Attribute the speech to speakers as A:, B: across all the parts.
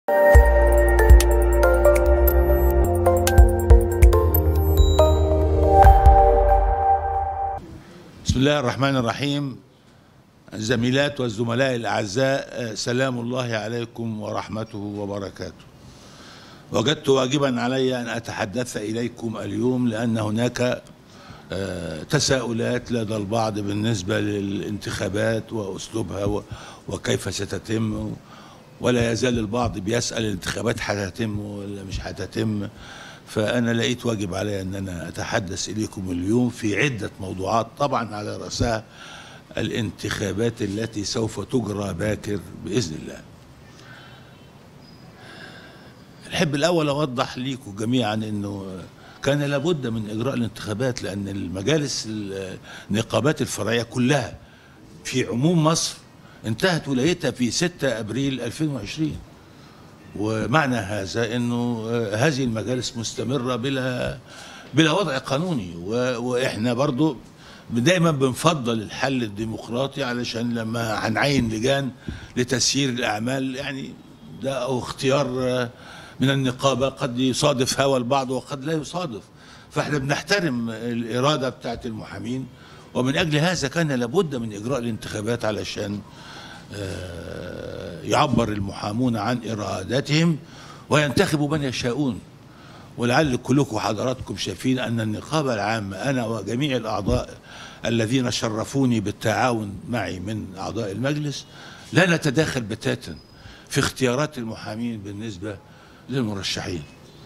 A: بسم الله الرحمن الرحيم الزميلات والزملاء الأعزاء سلام الله عليكم ورحمته وبركاته وجدت واجبا علي أن أتحدث إليكم اليوم لأن هناك آه، تساؤلات لدى البعض بالنسبة للانتخابات وأسلوبها و- وكيف ستتم ولا يزال البعض بيسأل الانتخابات هتتم ولا مش هتتم فأنا لقيت واجب علي أن أنا أتحدث إليكم اليوم في عدة موضوعات طبعا على رأسها الانتخابات التي سوف تجرى باكر بإذن الله الحب الأول أوضح ليكم جميعا أنه كان لابد من إجراء الانتخابات لأن المجالس النقابات الفرعية كلها في عموم مصر انتهت ولايتها في 6 أبريل 2020 ومعنى هذا انه آه، هذه المجالس مستمره بلا بلا وضع قانوني و- واحنا برضو دايما بنفضل الحل الديمقراطي علشان لما هنعين لجان لتسيير الاعمال يعني ده او اختيار آه، من النقابه قد يصادف هوى البعض وقد لا يصادف فاحنا بنحترم الاراده بتاعت المحامين ومن اجل هذا كان لابد من اجراء الانتخابات علشان آه، يعبر المحامون عن إرادتهم وينتخبوا من يشاءون ولعل كلكم حضراتكم شايفين أن النقابة العامة أنا وجميع الأعضاء الذين شرفوني بالتعاون معي من أعضاء المجلس لا نتداخل بتاتا في اختيارات المحامين بالنسبة للمرشحين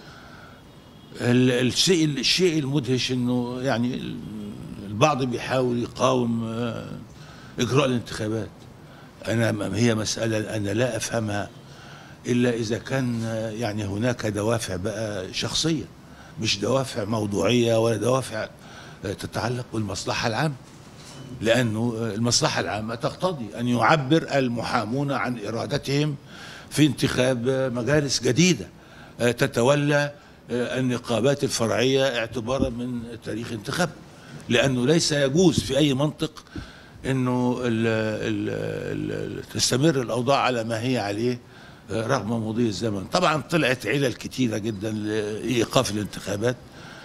A: ال- الشيء الشيء المدهش انه يعني ال- البعض بيحاول يقاوم آه، اجراء الانتخابات انا م- هي مساله انا لا افهمها الا اذا كان آه، يعني هناك دوافع بقى شخصيه مش دوافع موضوعيه ولا دوافع آه، تتعلق بالمصلحه العامه لانه آه، المصلحه العامه تقتضي ان يعبر المحامون عن ارادتهم في انتخاب آه، مجالس جديده آه، تتولى آه، النقابات الفرعيه اعتبارا من تاريخ انتخاب لانه ليس يجوز في اي منطق انه ال ال ال تستمر الاوضاع على ما هي عليه آه، رغم مضي الزمن طبعا طلعت علل كتيره جدا لايقاف الانتخابات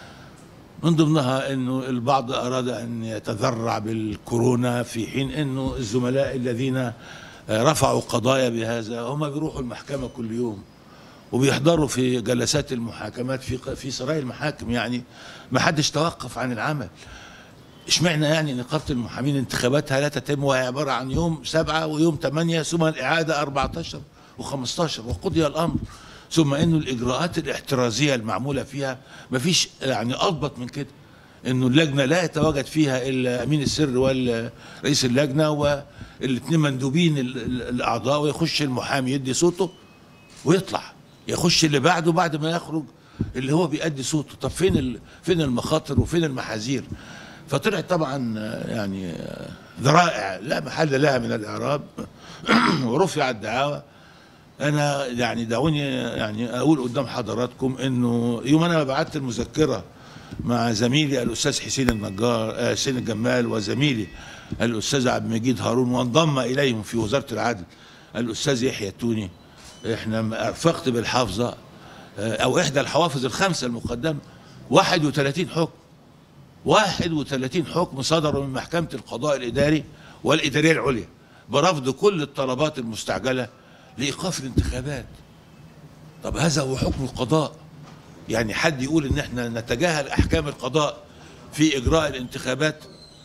A: من ضمنها انه البعض اراد ان يتذرع بالكورونا في حين انه الزملاء الذين آه، رفعوا قضايا بهذا هم بيروحوا المحكمه كل يوم وبيحضروا في جلسات المحاكمات في في سرايا المحاكم يعني ما حدش توقف عن العمل اشمعنى يعني نقابه المحامين انتخاباتها لا تتم وهي عباره عن يوم سبعة ويوم ثمانية ثم الاعاده 14 و15 وقضي الامر ثم انه الاجراءات الاحترازيه المعموله فيها ما فيش يعني اضبط من كده انه اللجنه لا يتواجد فيها الا امين السر ورئيس اللجنه والاثنين مندوبين ال- ال- الاعضاء ويخش المحامي يدي صوته ويطلع يخش اللي بعده بعد ما يخرج اللي هو بيأدي صوته طب فين ال... فين المخاطر وفين المحاذير فطلعت طبعا آه، يعني آه، ذرائع لا محل لها من الاعراب ورفع الدعاوى انا يعني دعوني يعني اقول قدام حضراتكم انه يوم انا بعت المذكره مع زميلي الاستاذ حسين النجار آه، حسين الجمال وزميلي الاستاذ عبد المجيد هارون وانضم اليهم في وزاره العدل الاستاذ يحيى التوني احنا ارفقت بالحافظه آه، او احدى الحوافظ الخمسه المقدمه 31 حكم 31 حكم صدروا من محكمة القضاء الإداري والإدارية العليا برفض كل الطلبات المستعجلة لإيقاف الانتخابات طب هذا هو حكم القضاء يعني حد يقول إن احنا نتجاهل أحكام القضاء في إجراء الانتخابات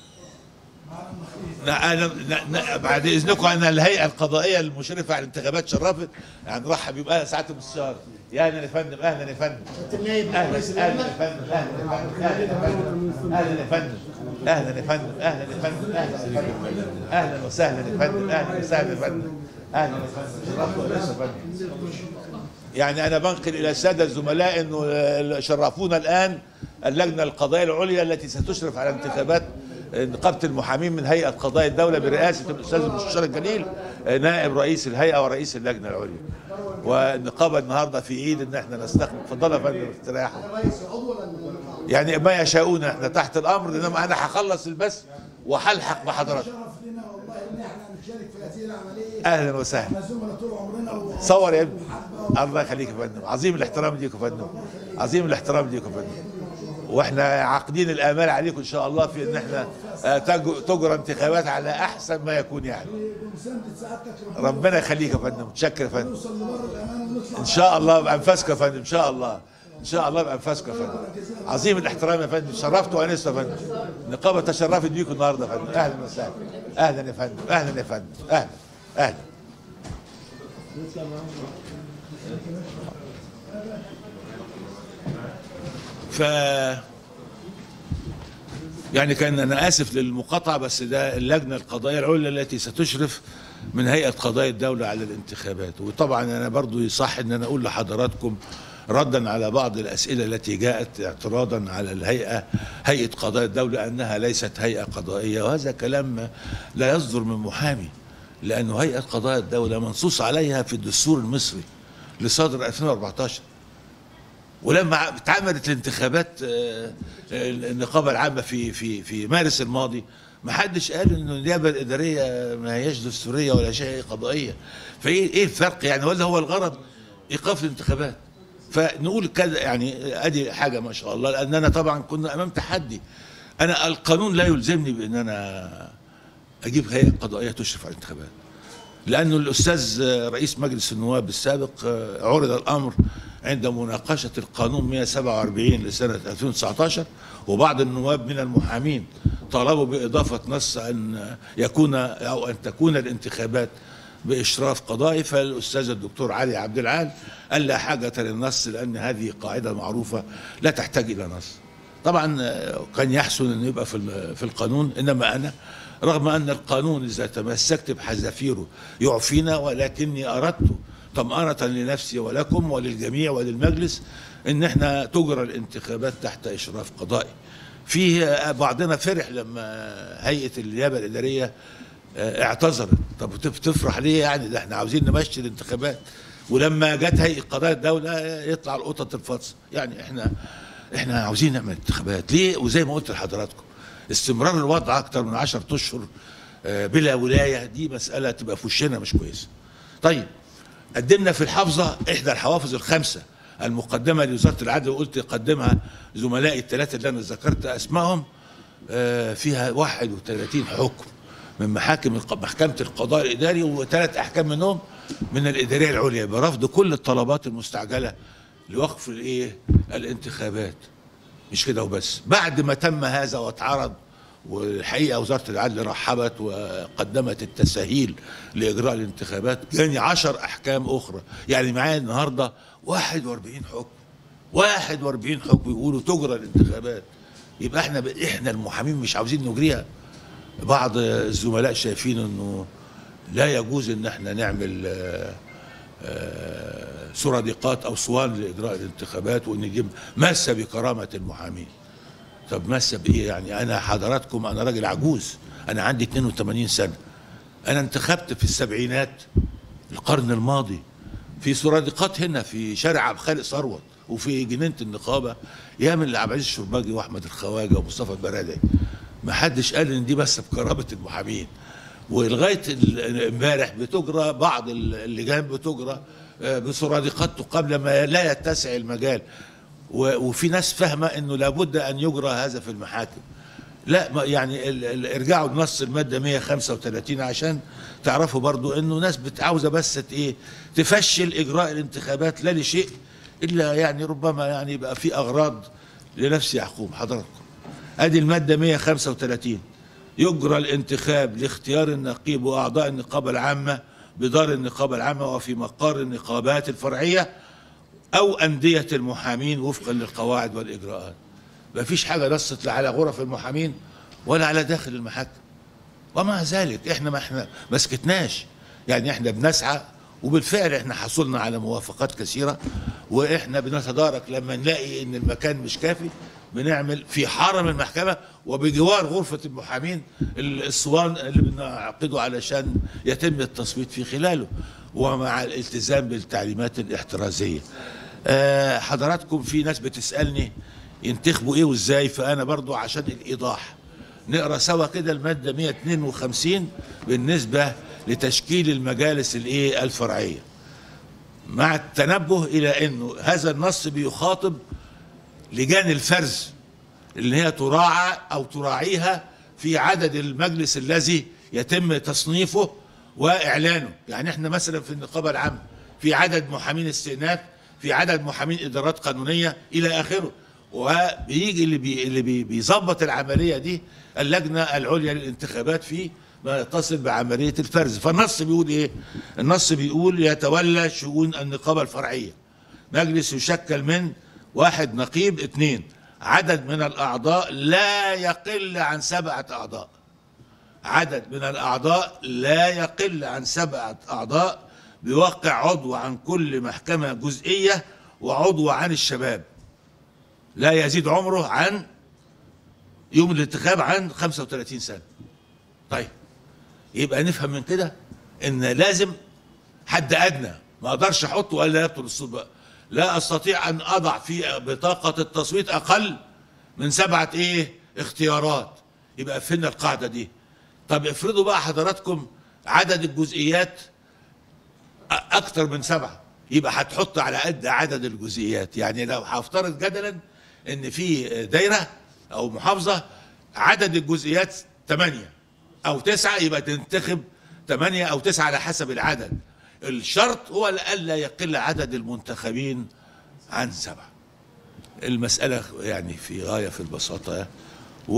A: لا أنا لا- لا- بعد إذنكم أنا الهيئة القضائية المشرفة على الانتخابات شرفت يعني رحب يبقى ساعة المستشار يا أهلا يا فندم أهلا يا فندم اهلا اهلا يا فندم اهلا يا فندم اهلا يا فندم اهلا يا فندم اهلا يا فندم اهلا يا فندم اهلا وسهلا يا فندم اهلا وسهلا يا فندم اهلا يا فندم شرفت وليس يا فندم يعني انا بنقل الى الساده الزملاء انه آه، شرفونا الان اللجنه القضائيه العليا التي ستشرف على انتخابات آه، نقابه المحامين من هيئه قضاء الدوله برئاسه الاستاذ المستشار الجليل آه، نائب رئيس الهيئه ورئيس اللجنه العليا والنقابه النهارده في ايد ان احنا نستخدم اتفضل يا فندم استريحوا يعني ما يشاءون احنا تحت الامر انما انا هخلص البث وهلحق بحضراتكم
B: شرف لنا والله ان احنا نشارك في هذه العمليه
A: اهلا وسهلا
B: احنا زملاء طول عمرنا و-
A: صور يا ابني
B: وحابة
A: الله يخليك يا فندم عظيم الاحترام ليك يا فندم عظيم الاحترام ليك يا فندم واحنا عاقدين الامال عليكم ان شاء الله في ان احنا آه، تج- تجرى انتخابات على احسن ما يكون يعني
B: بمساندة سعادتك
A: ربنا يخليك يا فندم متشكر يا فندم
B: نوصل لبر الامان ونطلع
A: ان شاء الله بانفاسكم يا فندم ان شاء الله ان شاء الله بانفاسكم يا فندم عظيم الاحترام يا فندم شرفت وانست يا فندم النقابه تشرفت بيكم النهارده يا فندم اهلا وسهلا اهلا يا فندم اهلا يا فندم اهلا اهلا ف يعني كان انا اسف للمقاطعه بس ده اللجنه القضائيه العليا التي ستشرف من هيئه قضايا الدوله على الانتخابات وطبعا انا برضو يصح ان انا اقول لحضراتكم ردا على بعض الاسئله التي جاءت اعتراضا على الهيئه هيئه قضايا الدوله انها ليست هيئه قضائيه وهذا كلام لا يصدر من محامي لانه هيئه قضايا الدوله منصوص عليها في الدستور المصري اللي صادر 2014 ولما اتعملت الانتخابات آه، آه، النقابه العامه في في في مارس الماضي ما حدش قال ان النيابه الاداريه ما هياش دستوريه ولا شيء قضائيه فايه ايه الفرق يعني ولا هو الغرض ايقاف الانتخابات فنقول كذا يعني ادي حاجه ما شاء الله لاننا طبعا كنا امام تحدي انا القانون لا يلزمني بان انا اجيب هيئه قضائيه تشرف على الانتخابات لأنه الأستاذ رئيس مجلس النواب السابق عرض الأمر عند مناقشة القانون 147 لسنة 2019 وبعض النواب من المحامين طالبوا بإضافة نص أن يكون أو أن تكون الانتخابات بإشراف قضائي فالأستاذ الدكتور علي عبد العال قال لا حاجة للنص لأن هذه قاعدة معروفة لا تحتاج إلى نص طبعا آه، كان يحسن أن يبقى في الم- في القانون إنما أنا رغم أن القانون إذا تمسكت بحذافيره يعفينا ولكني أردت طمأنة لنفسي ولكم وللجميع وللمجلس إن إحنا تجرى الانتخابات تحت إشراف قضائي في آه، بعضنا فرح لما هيئة النيابة الإدارية آه، اعتذرت طب بتف- تفرح ليه يعني ده احنا عاوزين نمشي الانتخابات ولما جت هيئة قضاء الدولة يطلع القطط الفطس يعني احنا احنا عاوزين نعمل انتخابات ليه وزي ما قلت لحضراتكم استمرار الوضع اكتر من عشرة اشهر آه، بلا ولاية دي مسألة تبقى في وشنا مش كويسة طيب قدمنا في الحافظة إحدى الحوافظ الخمسة المقدمة لوزارة العدل وقلت يقدمها زملائي الثلاثة اللي أنا ذكرت أسمائهم آه، فيها 31 حكم من محاكم الق- محكمة القضاء الإداري وثلاث أحكام منهم من الإدارية العليا برفض كل الطلبات المستعجلة لوقف الإيه الانتخابات مش كده وبس بعد ما تم هذا واتعرض والحقيقه وزاره العدل رحبت وقدمت التسهيل لاجراء الانتخابات جاني عشر احكام اخرى يعني معايا النهارده 41 حكم 41 حكم يقولوا تجرى الانتخابات يبقى احنا ب... احنا المحامين مش عاوزين نجريها بعض الزملاء شايفين انه لا يجوز ان احنا نعمل آه، آه، سرادقات او صوان لاجراء الانتخابات وان نجيب ماسه بكرامه المحامين طب ماسه بايه يعني انا حضراتكم انا راجل عجوز انا عندي 82 سنه انا انتخبت في السبعينات القرن الماضي في سرادقات هنا في شارع عبد الخالق ثروت وفي جنينه النقابه يا من عبد العزيز الشرباجي واحمد الخواجه ومصطفى البرادعي ما حدش قال ان دي بس بكرامه المحامين ولغايه ال- امبارح بتجرى بعض ال- اللجان بتجرى آه، بسرادقات قبل ما لا يتسع المجال و- وفي ناس فاهمه انه لابد ان يجرى هذا في المحاكم لا ما- يعني ال- ال- ارجعوا لنص الماده 135 عشان تعرفوا برضو انه ناس بتعاوزه بس ت- ايه تفشل اجراء الانتخابات لا لشيء الا يعني ربما يعني يبقى في اغراض لنفس يعقوب حضراتكم ادي الماده 135 يجرى الانتخاب لاختيار النقيب واعضاء النقابه العامه بدار النقابه العامه وفي مقار النقابات الفرعيه او انديه المحامين وفقا للقواعد والاجراءات ما فيش حاجه نصت لا على غرف المحامين ولا على داخل المحاكم ومع ذلك احنا ما احنا ما سكتناش يعني احنا بنسعى وبالفعل احنا حصلنا على موافقات كثيره واحنا بنتدارك لما نلاقي ان المكان مش كافي بنعمل في حرم المحكمه وبجوار غرفه المحامين الاسوان اللي بنعقده علشان يتم التصويت في خلاله ومع الالتزام بالتعليمات الاحترازيه. آه، حضراتكم في ناس بتسالني ينتخبوا ايه وازاي فانا برضو عشان الايضاح نقرا سوا كده الماده 152 بالنسبه لتشكيل المجالس الايه الفرعيه مع التنبه الى انه هذا النص بيخاطب لجان الفرز اللي هي تراعى او تراعيها في عدد المجلس الذي يتم تصنيفه واعلانه يعني احنا مثلا في النقابه العامه في عدد محامين استئناف في عدد محامين ادارات قانونيه الى اخره وبيجي اللي بي اللي بي بيظبط العمليه دي اللجنه العليا للانتخابات في ما يتصل بعمليه الفرز فالنص بيقول ايه النص بيقول يتولى شؤون النقابه الفرعيه مجلس يشكل من واحد نقيب اثنين عدد من الاعضاء لا يقل عن سبعه اعضاء عدد من الاعضاء لا يقل عن سبعه اعضاء بيوقع عضو عن كل محكمه جزئيه وعضو عن الشباب لا يزيد عمره عن يوم الانتخاب عن 35 سنه طيب يبقى نفهم من كده ان لازم حد ادنى ما اقدرش احطه ولا يبطل الصوت بقى لا استطيع ان اضع في بطاقه التصويت اقل من سبعه ايه اختيارات يبقى قفلنا القاعده دي طب افرضوا بقى حضراتكم عدد الجزئيات أ- اكتر من سبعه يبقى هتحط على قد عدد الجزئيات يعني لو هفترض جدلا ان في دايره او محافظه عدد الجزئيات ثمانيه او تسعه يبقى تنتخب ثمانيه او تسعه على حسب العدد الشرط هو الا يقل عدد المنتخبين عن سبعه المساله يعني في غايه في البساطه و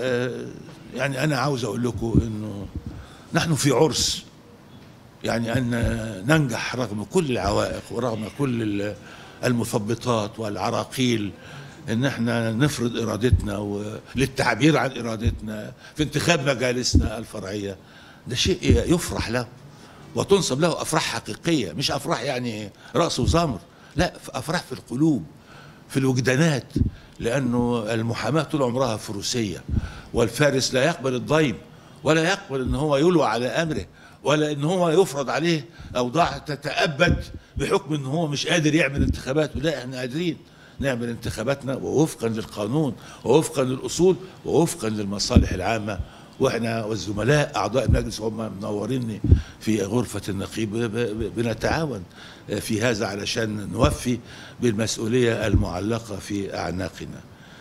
A: يعني انا عاوز اقول لكم انه نحن في عرس يعني ان ننجح رغم كل العوائق ورغم كل ال- المثبطات والعراقيل ان احنا نفرض ارادتنا و- للتعبير عن ارادتنا في انتخاب مجالسنا الفرعيه ده شيء يفرح له وتنصب له افراح حقيقيه مش افراح يعني راس وزمر لا افراح في القلوب في الوجدانات لانه المحاماه طول عمرها فروسيه والفارس لا يقبل الضيم ولا يقبل ان هو يلوى على امره ولا ان هو يفرض عليه اوضاع تتابد بحكم ان هو مش قادر يعمل انتخابات لا احنا قادرين نعمل انتخاباتنا ووفقا للقانون ووفقا للاصول ووفقا للمصالح العامه واحنا والزملاء اعضاء المجلس هم منوريني في غرفه النقيب ب- ب- بنتعاون في هذا علشان نوفي بالمسؤوليه المعلقه في اعناقنا.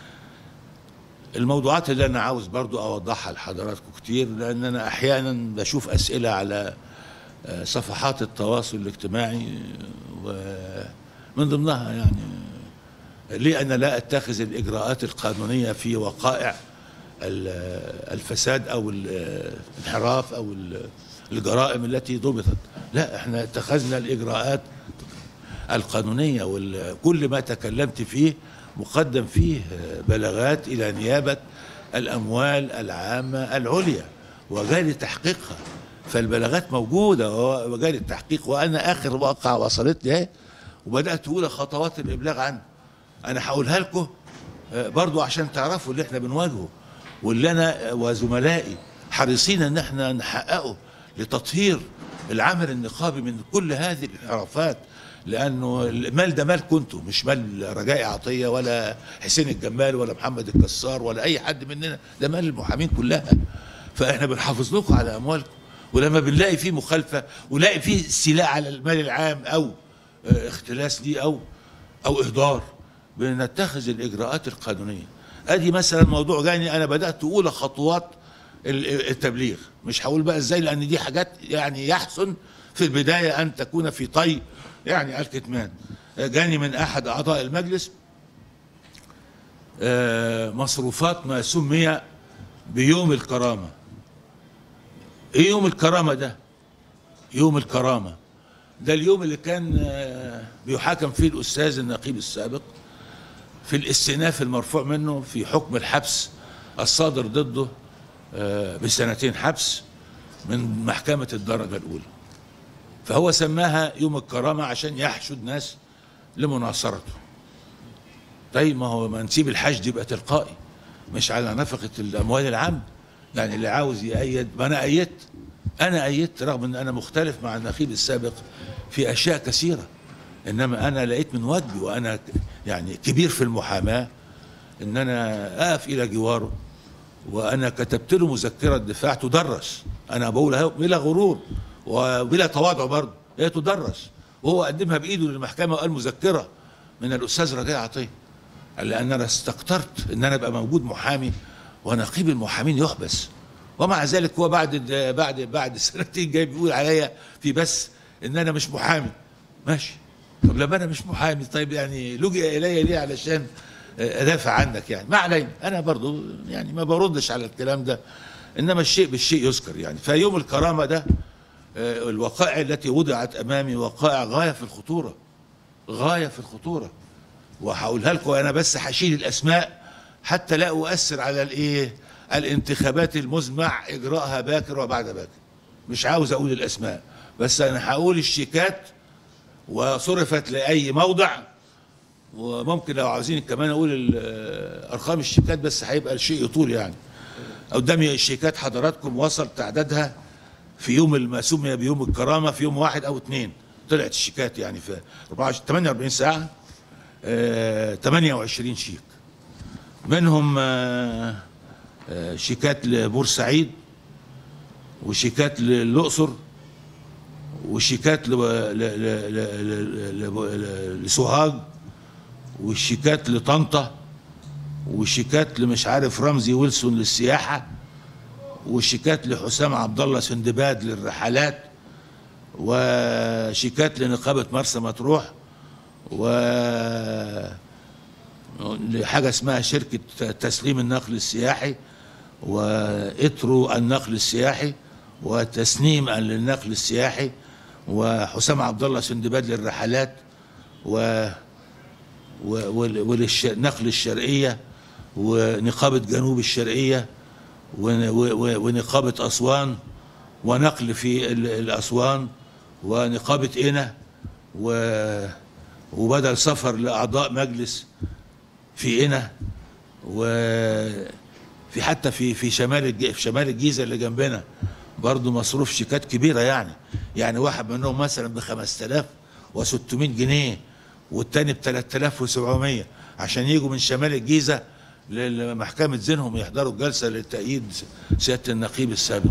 A: الموضوعات اللي انا عاوز برضو اوضحها لحضراتكم كتير لان انا احيانا بشوف اسئله على آه، صفحات التواصل الاجتماعي ومن ضمنها يعني ليه انا لا اتخذ الاجراءات القانونيه في وقائع ال- الفساد او ال- الانحراف او ال- الجرائم التي ضبطت لا احنا اتخذنا الاجراءات القانونيه وكل ما تكلمت فيه مقدم فيه بلاغات الى نيابه الاموال العامه العليا وجاري تحقيقها فالبلاغات موجوده وجاري التحقيق وانا اخر واقعه وصلت لي اهي وبدات اولى خطوات الابلاغ عنه انا هقولها لكم آه، برضو عشان تعرفوا اللي احنا بنواجهه واللي انا وزملائي حريصين ان احنا نحققه لتطهير العمل النقابي من كل هذه الانحرافات لانه المال ده مال كنتوا مش مال رجائي عطيه ولا حسين الجمال ولا محمد الكسار ولا اي حد مننا ده مال المحامين كلها فاحنا بنحافظ لكم على اموالكم ولما بنلاقي فيه مخالفه ونلاقي فيه استيلاء على المال العام او آه، اختلاس ليه او او اهدار بنتخذ الاجراءات القانونيه ادي مثلا موضوع جاني انا بدات اولى خطوات ال- التبليغ مش هقول بقى ازاي لان دي حاجات يعني يحسن في البدايه ان تكون في طي يعني الكتمان جاني من احد اعضاء المجلس آه، مصروفات ما سمي بيوم الكرامه ايه يوم الكرامه ده يوم الكرامه ده اليوم اللي كان آه، بيحاكم فيه الاستاذ النقيب السابق في الاستئناف المرفوع منه في حكم الحبس الصادر ضده آه، بسنتين حبس من محكمة الدرجة الأولى فهو سماها يوم الكرامة عشان يحشد ناس لمناصرته طيب ما هو ما نسيب الحشد يبقى تلقائي مش على نفقة الأموال العامة يعني اللي عاوز يأيد ما أنا أيدت أنا أيدت رغم أن أنا مختلف مع النقيب السابق في أشياء كثيرة إنما أنا لقيت من واجبي وأنا يعني كبير في المحاماة إن أنا أقف إلى جواره وأنا كتبت له مذكرة دفاع تدرس أنا بقولها بلا غرور وبلا تواضع برضه هي تدرس وهو قدمها بايده للمحكمه وقال مذكره من الاستاذ رجاء عطيه قال لان انا استكترت ان انا ابقى موجود محامي ونقيب المحامين يحبس ومع ذلك هو بعد بعد بعد سنتين جاي بيقول عليا في بس ان انا مش محامي ماشي طب لما انا مش محامي طيب يعني لجئ الي ليه علشان ادافع عنك يعني ما علينا انا برضو يعني ما بردش على الكلام ده انما الشيء بالشيء يذكر يعني فيوم الكرامه ده آه، الوقائع التي وضعت امامي وقائع غايه في الخطوره غايه في الخطوره وهقولها لكم انا بس هشيل الاسماء حتى لا اؤثر على الايه الانتخابات المزمع اجراءها باكر وبعد باكر مش عاوز اقول الاسماء بس انا هقول الشيكات وصرفت لاي موضع وممكن لو عاوزين كمان اقول ال- ارقام الشيكات بس هيبقى الشيء يطول يعني قدامي الشيكات حضراتكم وصل تعدادها في يوم ما سمي بيوم الكرامه في يوم واحد او اثنين طلعت الشيكات يعني في 24 48 ساعه آه 28 شيك منهم آه آه شيكات لبورسعيد وشيكات للاقصر وشيكات ل- ل- ل- ل- ل- ل- لسوهاج والشيكات لطنطا وشيكات لمش عارف رمزي ويلسون للسياحه وشيكات لحسام عبد الله سندباد للرحلات وشيكات لنقابه مرسى مطروح و لحاجه اسمها شركه تسليم النقل السياحي واترو النقل السياحي وتسنيم للنقل السياحي وحسام عبد الله سندباد للرحلات و وللنقل الشرقيه ونقابه جنوب الشرقيه ون- و- و- ونقابه اسوان ونقل في ال- الاسوان ونقابه قنا و- وبدل سفر لاعضاء مجلس في قنا وفي حتى في في شمال الج- في شمال الجيزه اللي جنبنا برضه مصروف شيكات كبيره يعني يعني واحد منهم مثلا ب 5600 جنيه والتاني ب 3700 عشان يجوا من شمال الجيزه لمحكمه زينهم يحضروا الجلسه لتأييد سياده النقيب السابق.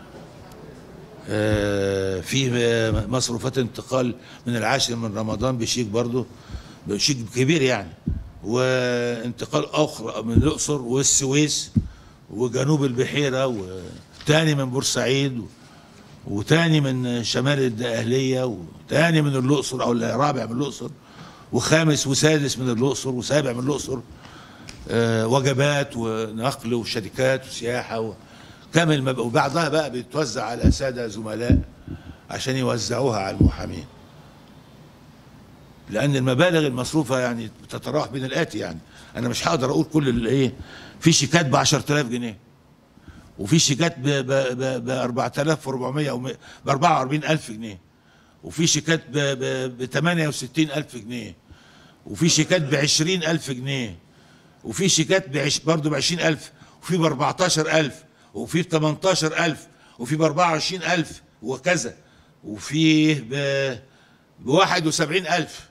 A: آه، في آه، مصروفات انتقال من العاشر من رمضان بشيك برضه بشيك كبير يعني وانتقال اخرى من الاقصر والسويس وجنوب البحيره وتاني من بورسعيد و- وتاني من شمال الدقهليه وتاني من الاقصر او الرابع من الاقصر وخامس وسادس من الاقصر وسابع من الاقصر آه، وجبات ونقل وشركات وسياحه و- كامل مب- وبعضها بقى بيتوزع على ساده زملاء عشان يوزعوها على المحامين لان المبالغ المصروفه يعني تتراوح بين الاتي يعني انا مش هقدر اقول كل الايه في شيكات ب 10000 جنيه وفي شيكات ب ب ب ب 4400 او ب 44000 جنيه وفي شيكات ب ب ب 68000 جنيه وفي شيكات ب 20000 جنيه وفي شيكات بعش برضه ب 20000 وفي ب 14000 وفي ب 18000 وفي ب 24000 وكذا وفي ب ب 71000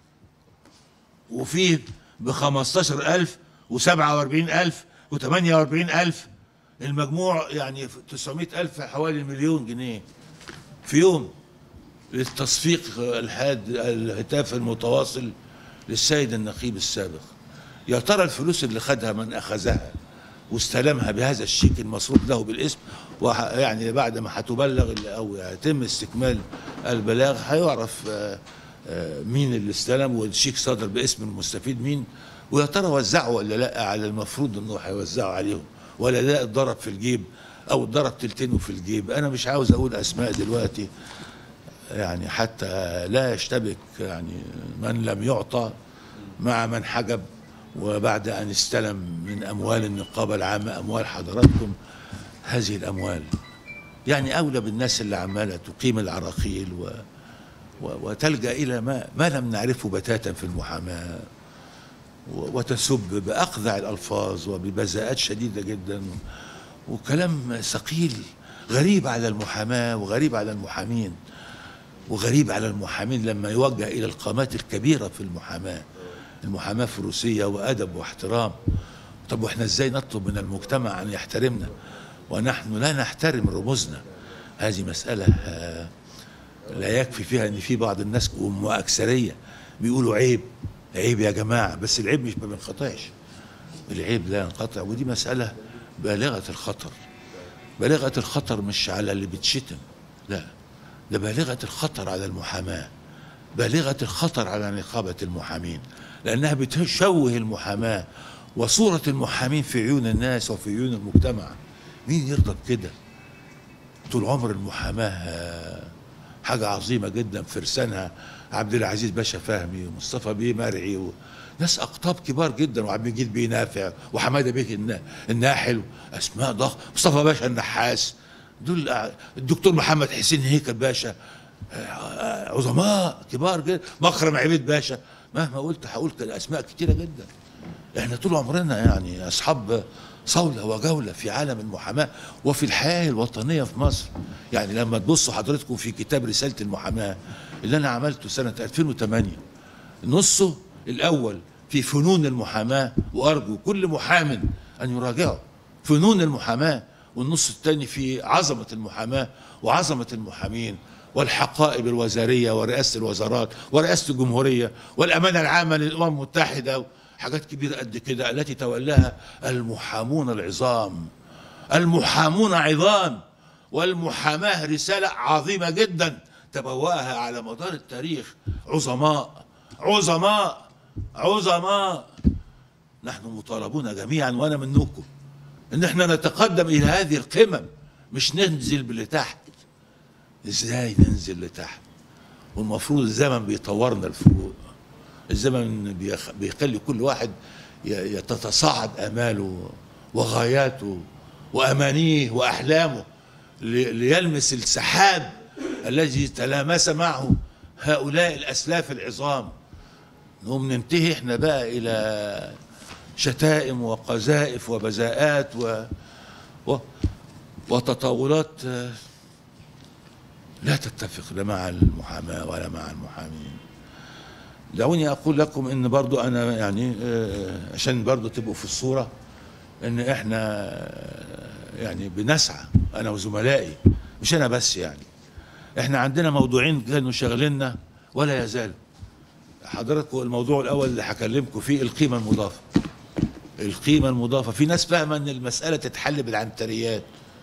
A: وفي ب 15000 و47000 و48000 المجموع يعني 900000 حوالي مليون جنيه في يوم للتصفيق الحاد الهتاف المتواصل للسيد النقيب السابق يا ترى الفلوس اللي خدها من اخذها واستلمها بهذا الشيك المصروف له بالاسم وح يعني بعد ما هتبلغ ال- او يتم استكمال البلاغ هيعرف آه، آه، مين اللي استلم والشيك صدر باسم المستفيد مين ويا ترى وزعه ولا لا على المفروض انه هيوزعه عليهم ولا ده اتضرب في الجيب او اتضرب تلتينه في الجيب انا مش عاوز اقول اسماء دلوقتي يعني حتى لا يشتبك يعني من لم يعطى مع من حجب وبعد أن استلم من أموال النقابة العامة أموال حضراتكم هذه الأموال يعني أولى بالناس اللي عمالة تقيم العراقيل و و- وتلجأ إلى ما ما لم نعرفه بتاتا في المحاماة و- وتسب بأقذع الألفاظ وببذاءات شديدة جدا وكلام ثقيل غريب على المحاماة وغريب على المحامين وغريب على المحامين لما يوجه إلى القامات الكبيرة في المحاماة المحاماة فروسية وأدب واحترام طب وإحنا إزاي نطلب من المجتمع أن يحترمنا ونحن لا نحترم رموزنا هذه مسألة آه، لا يكفي فيها ان في بعض الناس واكثريه بيقولوا عيب عيب يا جماعه بس العيب مش ما بينقطعش العيب لا ينقطع ودي مساله بالغه الخطر بالغه الخطر مش على اللي بتشتم لا ده بالغه الخطر على المحاماه بالغه الخطر على نقابه المحامين لانها بتشوه المحاماه وصوره المحامين في عيون الناس وفي عيون المجتمع مين يرضى بكده طول عمر المحاماه آه، حاجه عظيمه جدا فرسانها عبد العزيز باشا فهمي ومصطفى بيه مرعي و... ناس اقطاب كبار جدا وعبد المجيد بيه نافع وحماده بيه النا- الناحل اسماء ضخمه مصطفى باشا النحاس دول آه، الدكتور محمد حسين هيكل باشا آه، عظماء كبار جدا مكرم عبيد باشا مهما قلت هقول كده اسماء كتيره جدا احنا طول عمرنا يعني اصحاب صولة وجولة في عالم المحاماة وفي الحياة الوطنية في مصر يعني لما تبصوا حضرتكم في كتاب رسالة المحاماة اللي أنا عملته سنة 2008 نصه الأول في فنون المحاماة وأرجو كل محام أن يراجعه فنون المحاماة والنص الثاني في عظمة المحاماة وعظمة المحامين والحقائب الوزارية ورئاسة الوزارات ورئاسة الجمهورية والأمانة العامة للأمم المتحدة حاجات كبيرة قد كده التي تولاها المحامون العظام المحامون عظام والمحاماة رسالة عظيمة جدا تبوأها على مدار التاريخ عظماء عظماء عظماء نحن مطالبون جميعا وانا منكم ان احنا نتقدم الى هذه القمم مش ننزل لتحت ازاي ننزل لتحت والمفروض الزمن بيطورنا لفوق الزمن بيخ- بيخلي كل واحد ي- تتصاعد اماله وغاياته وامانيه واحلامه لي- ليلمس السحاب الذي تلامس معه هؤلاء الاسلاف العظام نقوم ننتهي احنا بقى الى شتائم وقذائف وبذاءات و... و... وتطاولات آه، لا تتفق لا مع المحاماة ولا مع المحامين دعوني أقول لكم إن برضو أنا يعني آه، عشان برضو تبقوا في الصورة إن إحنا آه، يعني بنسعى أنا وزملائي مش أنا بس يعني إحنا عندنا موضوعين كانوا شاغليننا ولا يزالوا حضراتكم الموضوع الأول اللي هكلمكم فيه القيمة المضافة القيمة المضافة في ناس فاهمة إن المسألة تتحل بالعنتريات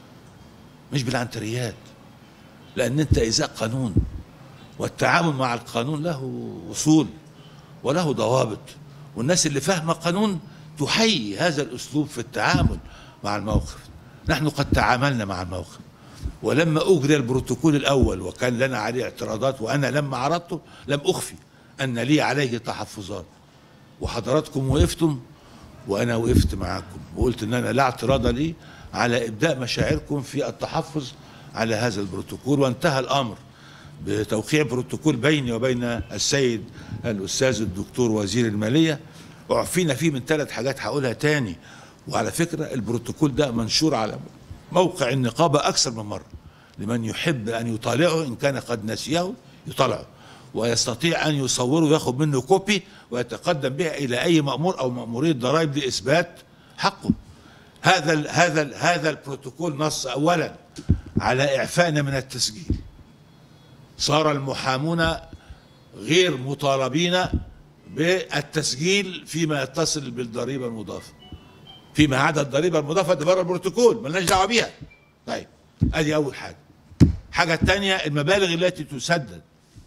A: مش بالعنتريات لأن أنت إزاء قانون والتعامل مع القانون له أصول وله ضوابط والناس اللي فاهمة قانون تحيي هذا الأسلوب في التعامل مع الموقف نحن قد تعاملنا مع الموقف ولما أجري البروتوكول الأول وكان لنا عليه اعتراضات وأنا لما عرضته لم أخفي أن لي عليه تحفظات وحضراتكم وقفتم وأنا وقفت معاكم وقلت أن أنا لا اعتراض لي على إبداء مشاعركم في التحفظ على هذا البروتوكول وانتهى الأمر بتوقيع بروتوكول بيني وبين السيد الأستاذ الدكتور وزير المالية أعفينا فيه من ثلاث حاجات هقولها تاني وعلى فكرة البروتوكول ده منشور على موقع النقابة أكثر من مرة لمن يحب أن يطالعه إن كان قد نسيه يطالعه ويستطيع أن يصوره وياخد منه كوبي ويتقدم بها إلى أي مأمور أو مأمورية ضرائب لإثبات حقه هذا ال هذا ال هذا البروتوكول نص أولا على إعفائنا من التسجيل صار المحامون غير مطالبين بالتسجيل فيما يتصل بالضريبه المضافه فيما عدا الضريبه المضافه ده بره البروتوكول ملناش دعوه بيها طيب ادي اول حاجه الحاجه الثانيه المبالغ التي تسدد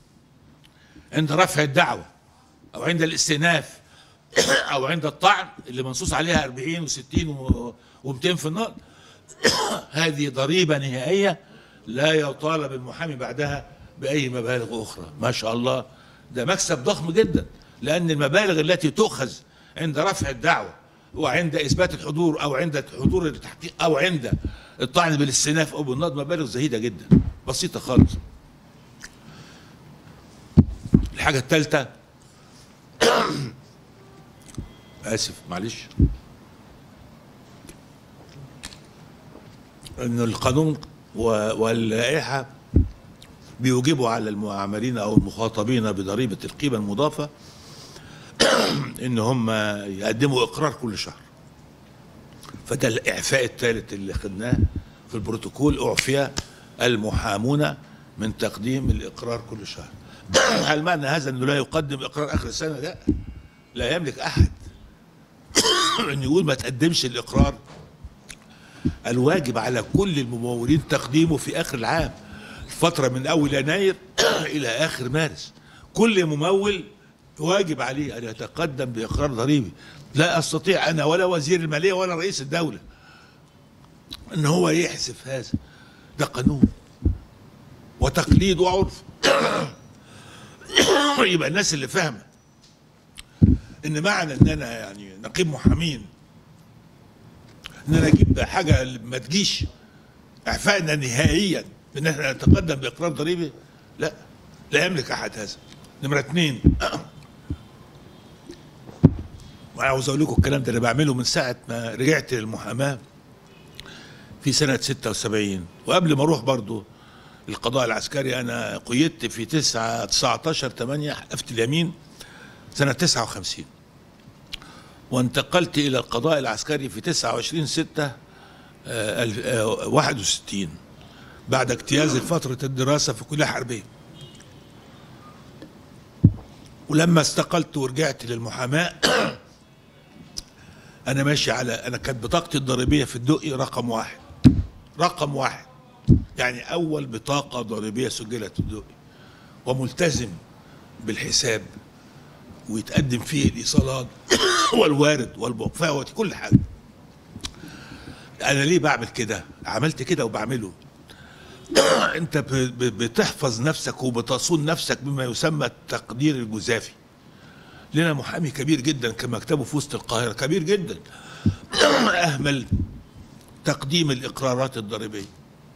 A: عند رفع الدعوه او عند الاستئناف او عند الطعن اللي منصوص عليها 40 و60 و200 في النار هذه ضريبه نهائيه لا يطالب المحامي بعدها باي مبالغ اخرى ما شاء الله ده مكسب ضخم جدا لان المبالغ التي تؤخذ عند رفع الدعوه وعند اثبات الحضور او عند حضور التحقيق او عند الطعن بالاستئناف او بالنقض مبالغ زهيده جدا بسيطه خالص الحاجه الثالثه اسف معلش ان القانون و- واللائحه بيوجبوا على المعاملين او المخاطبين بضريبه القيمه المضافه ان هم يقدموا اقرار كل شهر فده الاعفاء الثالث اللي خدناه في البروتوكول اعفي المحامون من تقديم الاقرار كل شهر هل معنى هذا انه لا يقدم اقرار اخر السنه لا لا يملك احد ان يقول ما تقدمش الاقرار الواجب على كل الممولين تقديمه في اخر العام الفتره من اول يناير الى اخر مارس كل ممول واجب عليه ان يتقدم باقرار ضريبي لا استطيع انا ولا وزير الماليه ولا رئيس الدوله ان هو يحسف هذا ده قانون وتقليد وعرف يبقى الناس اللي فاهمه ان معنى ان انا يعني نقيب محامين ان انا اجيب حاجه اللي ما تجيش اعفائنا نهائيا ان احنا نتقدم باقرار ضريبي لا لا يملك احد هذا نمره اثنين وعاوز اقول لكم الكلام ده انا بعمله من ساعه ما رجعت للمحاماه في سنه 76 وقبل ما اروح برضو القضاء العسكري انا قيدت في 9 19 8 حلفت اليمين سنه 59 وانتقلت الى القضاء العسكري في 29 6 61 بعد اجتياز فتره الدراسه في كليه حربيه ولما استقلت ورجعت للمحاماه انا ماشي على انا كانت بطاقتي الضريبيه في الدقي رقم واحد رقم واحد يعني اول بطاقه ضريبيه سجلت في الدقي وملتزم بالحساب ويتقدم فيه الايصالات والوارد والمقفاوة كل حاجه انا ليه بعمل كده عملت كده وبعمله انت ب- ب- بتحفظ نفسك وبتصون نفسك بما يسمى التقدير الجزافي لنا محامي كبير جدا كان مكتبه في وسط القاهره كبير جدا اهمل تقديم الاقرارات الضريبيه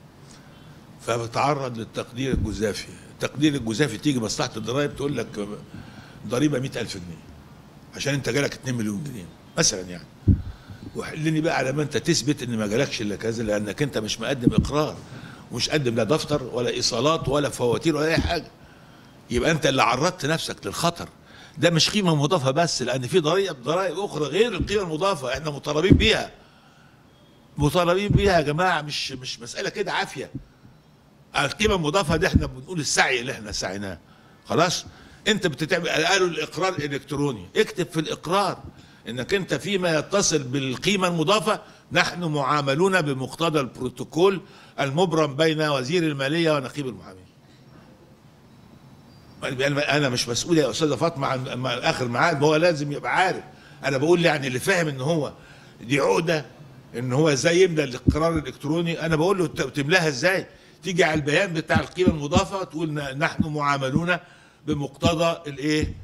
A: فبتعرض للتقدير الجزافي التقدير الجزافي تيجي مصلحه الضرائب تقول لك ضريبه 100000 جنيه عشان انت جالك 2 مليون جنيه مثلا يعني وحلني بقى على ما انت تثبت ان ما جالكش الا كذا لانك انت مش مقدم اقرار ومش قدم لا دفتر ولا ايصالات ولا فواتير ولا اي حاجه يبقى انت اللي عرضت نفسك للخطر ده مش قيمه مضافه بس لان في ضرائب ضرائب اخرى غير القيمه المضافه احنا مطالبين بيها مطالبين بيها يا جماعه مش مش مساله كده عافيه القيمه المضافه دي احنا بنقول السعي اللي احنا سعيناه خلاص انت بتتعمل قالوا الاقرار الالكتروني اكتب في الاقرار انك انت فيما يتصل بالقيمه المضافه نحن معاملون بمقتضى البروتوكول المبرم بين وزير الماليه ونقيب المحامين انا مش مسؤول يا استاذه فاطمه عن عن اخر ميعاد هو لازم يبقى عارف انا بقول يعني اللي فاهم ان هو دي عقده ان هو ازاي يملى الاقرار الالكتروني انا بقول له ت- تملاها ازاي تيجي على البيان بتاع القيمه المضافه تقول ن- نحن معاملون بمقتضى الايه ال-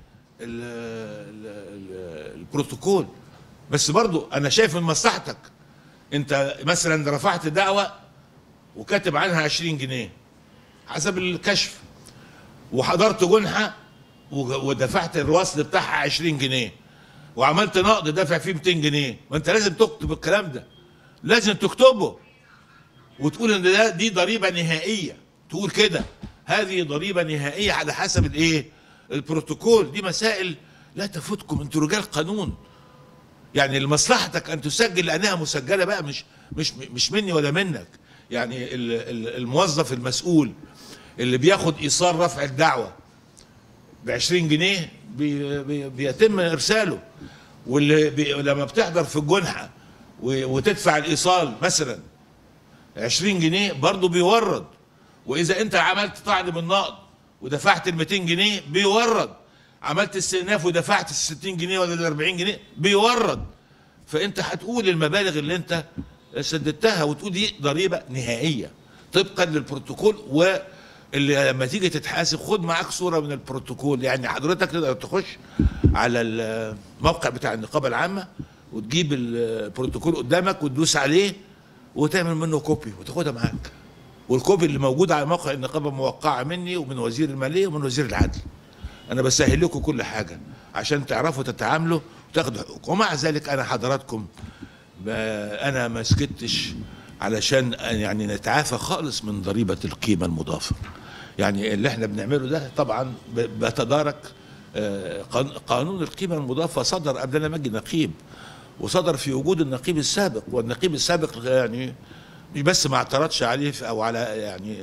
A: ال- ال- البروتوكول بس برضو انا شايف من مصلحتك انت مثلا رفعت دعوه وكاتب عنها 20 جنيه حسب الكشف وحضرت جنحه وج- ودفعت الوصل بتاعها 20 جنيه وعملت نقد دافع فيه 200 جنيه ما انت لازم تكتب الكلام ده لازم تكتبه وتقول ان ده دي ضريبه نهائيه تقول كده هذه ضريبه نهائيه على حسب الايه البروتوكول دي مسائل لا تفوتكم انتوا رجال قانون يعني لمصلحتك ان تسجل لانها مسجله بقى مش مش مش مني ولا منك يعني ال- ال- الموظف المسؤول اللي بياخد ايصال رفع الدعوه ب 20 جنيه بي بي بيتم ارساله واللي بي لما بتحضر في الجنحه و- وتدفع الايصال مثلا 20 جنيه برضه بيورد واذا انت عملت طعن بالنقد ودفعت ال 200 جنيه بيورد عملت استئناف ودفعت ال 60 جنيه ولا ال 40 جنيه بيورد فانت هتقول المبالغ اللي انت سددتها وتقول دي ضريبه نهائيه طبقا للبروتوكول واللي لما تيجي تتحاسب خد معاك صوره من البروتوكول يعني حضرتك تقدر تخش على الموقع بتاع النقابه العامه وتجيب البروتوكول قدامك وتدوس عليه وتعمل منه كوبي وتاخدها معاك والكوبي اللي موجود على موقع النقابه موقعه مني ومن وزير الماليه ومن وزير العدل انا بسهل لكم كل حاجه عشان تعرفوا تتعاملوا وتاخدوا حقوقكم ومع ذلك انا حضراتكم ب- انا ما سكتش علشان يعني نتعافى خالص من ضريبه القيمه المضافه يعني اللي احنا بنعمله ده طبعا ب- بتدارك آه، قان- قانون القيمه المضافه صدر قبل ما اجي نقيب وصدر في وجود النقيب السابق والنقيب السابق يعني مش بس ما اعترضش عليه في- او على يعني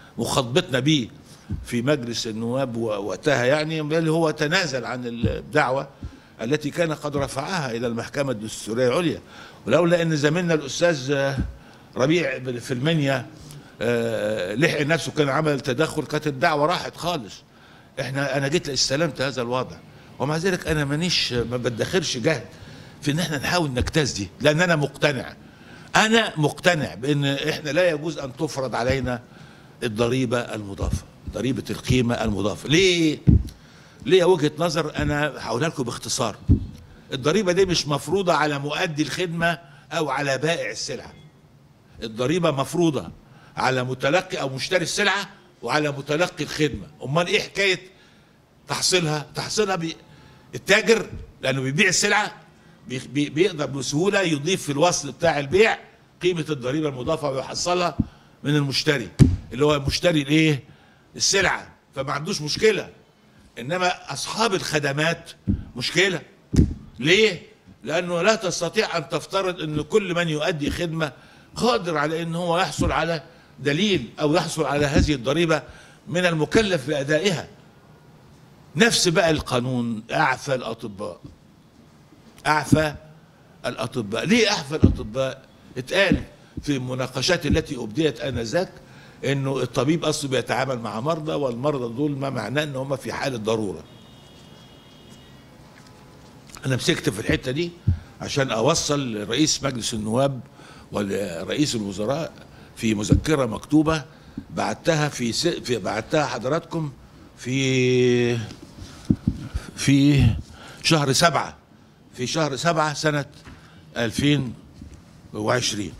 A: مخاطبتنا به في مجلس النواب وقتها يعني بل هو تنازل عن الدعوة التي كان قد رفعها إلى المحكمة الدستورية العليا ولولا أن زميلنا الأستاذ آه، ربيع في المنيا آه، لحق نفسه كان عمل تدخل كانت الدعوة راحت خالص احنا انا جيت استلمت هذا الوضع ومع ذلك انا مانيش ما بدخرش جهد في ان احنا نحاول نجتاز دي لان انا مقتنع انا مقتنع بان احنا لا يجوز ان تفرض علينا الضريبه المضافه ضريبه القيمه المضافه ليه ليه وجهه نظر انا هقولها لكم باختصار الضريبه دي مش مفروضه على مؤدي الخدمه او على بائع السلعه الضريبه مفروضه على متلقي او مشتري السلعه وعلى متلقي الخدمه امال ايه حكايه تحصيلها تحصيلها بي التاجر لانه بيبيع السلعه بي بي بيقدر بسهوله يضيف في الوصل بتاع البيع قيمه الضريبه المضافه ويحصلها من المشتري اللي هو مشتري الايه السلعه فما عندوش مشكله انما اصحاب الخدمات مشكله ليه لانه لا تستطيع ان تفترض ان كل من يؤدي خدمه قادر على ان هو يحصل على دليل او يحصل على هذه الضريبه من المكلف بادائها نفس بقى القانون اعفى الاطباء اعفى الاطباء ليه اعفى الاطباء اتقال في المناقشات التي ابديت انذاك انه الطبيب اصله بيتعامل مع مرضى والمرضى دول ما معناه ان هم في حاله ضروره انا مسكت في الحته دي عشان اوصل لرئيس مجلس النواب ولرئيس الوزراء في مذكره مكتوبه بعتها في, س... في بعتها حضراتكم في في شهر سبعة في شهر سبعة سنة 2020